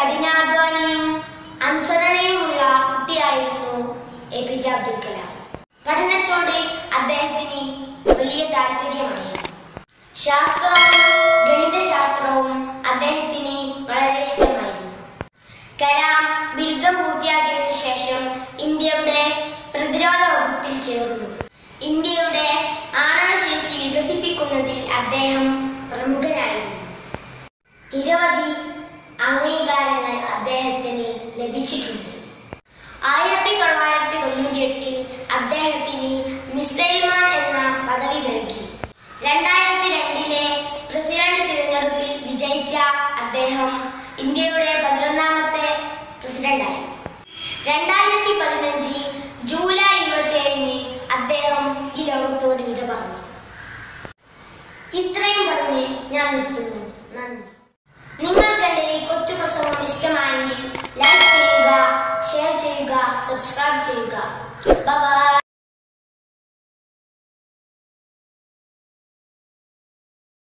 കഠിനാധ്വാനിയും അനുസരണയുമുള്ള കുട്ടിയായിരുന്നു A P J Abdul Kalam പഠനത്തോട് അദ്ദേഹത്തിന് വലിയ താല്പര്യമായിരുന്നു ശാസ്ത്രവും ഗണിതശാസ്ത്രവും അദ്ദേഹത്തിന് വളരെ ഇഷ്ടമായിരുന്നു കലാം ബിരുദം പൂർത്തിയാക്കിയതിനു ശേഷം ഇന്ത്യയുടെ പ്രതിരോധ വകുപ്പിൽ ചേർന്നു ഇന്ത്യയുടെ ആണവശേഷി വികസിപ്പിക്കുന്നതിൽ അദ്ദേഹം പ്രമുഖനായിരുന്നു നിരവധി അംഗീകാരങ്ങൾ അദ്ദേഹത്തിന് ലഭിച്ചിട്ടുണ്ട് ആയിരത്തി തൊള്ളായിരത്തി തൊണ്ണൂറ്റി എട്ടിൽ അദ്ദേഹത്തിന് മിസൈൽമാൻ എന്ന പദവി നൽകി രണ്ടായിരത്തി രണ്ടിലെ പ്രസിഡന്റ് തിരഞ്ഞെടുപ്പിൽ വിജയിച്ച അദ്ദേഹം ഇന്ത്യയുടെ പതിനൊന്നാമത്തെ പ്രസിഡന്റായി രണ്ടായിരത്തി പതിനഞ്ച് ജൂലൈ ഇരുപത്തി ഏഴിന് അദ്ദേഹം ഈ ലോകത്തോട് വിട പറഞ്ഞു ഇത്രയും പറഞ്ഞ് ഞാൻ നിർത്തുന്നു നന്ദി നിങ്ങൾക്ക് എന്റെ ഈ കൊച്ചു പ്രസംഗം ഇഷ്ടമായെങ്കിൽ ലൈക്ക് ചെയ്യുക ഷെയർ ചെയ്യുക സബ്സ്ക്രൈബ് ചെയ്യുക ബൈ